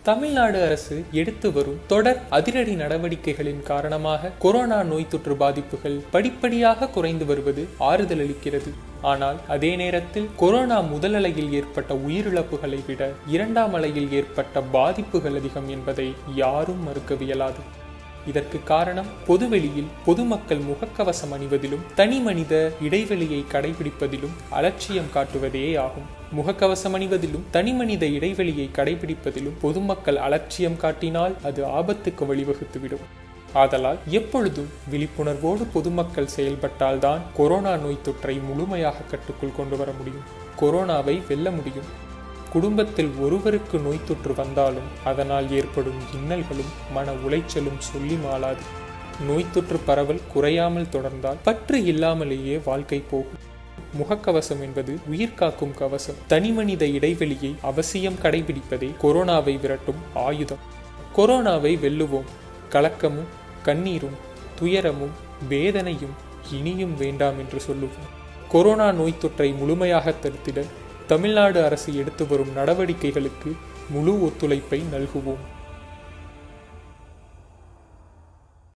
தமிழ்நாடு அரசு எடுத்து வரும் தொடர் அதிரடி நடவடிக்கைகளின் காரணமாக கொரோனா நோய் தொற்று பாதிப்புகள் படிப்படியாக குறைந்து வருவது ஆறுதல் அளிக்கிறது ஆனால் அதே நேரத்தில் கொரோனா முதல் அலையில் ஏற்பட்ட உயிரிழப்புகளை விட இரண்டாம் அலையில் ஏற்பட்ட பாதிப்புகள் அதிகம் என்பதை யாரும் மறுக்கவியலாது இதற்கு காரணம் பொதுவெளியில் பொதுமக்கள் முகக்கவசம் அணிவதிலும் தனி மனித இடைவெளியை கடைபிடிப்பதிலும் அலட்சியம் காட்டுவதே ஆகும் முகக்கவசம் அணிவதிலும் தனிமனித இடைவெளியை கடைபிடிப்பதிலும் பொதுமக்கள் அலட்சியம் காட்டினால் அது ஆபத்துக்கு வழிவகுத்துவிடும் ஆதலால் எப்பொழுதும் விழிப்புணர்வோடு பொதுமக்கள் செயல்பட்டால்தான் கொரோனா நோய் தொற்றை முழுமையாக கட்டுக்குள் கொண்டு வர முடியும் கொரோனாவை வெல்ல முடியும் குடும்பத்தில் ஒருவருக்கு நோய் தொற்று வந்தாலும் அதனால் ஏற்படும் இன்னல்களும் மன உளைச்சலும் சொல்லி மாளாது நோய் தொற்று பரவல் குறையாமல் தொடர்ந்தால் பற்று இல்லாமலேயே வாழ்க்கை போகும் முகக்கவசம் என்பது உயிர் காக்கும் கவசம் தனிமனித இடைவெளியை அவசியம் கடைபிடிப்பதே கொரோனாவை விரட்டும் ஆயுதம் கொரோனாவை வெல்லுவோம் கலக்கமும் கண்ணீரும் துயரமும் வேதனையும் இனியும் வேண்டாம் என்று சொல்லுவோம் கொரோனா நோய் தொற்றை முழுமையாக தடுத்திட தமிழ்நாடு அரசு எடுத்து வரும் நடவடிக்கைகளுக்கு முழு ஒத்துழைப்பை நல்குவோம்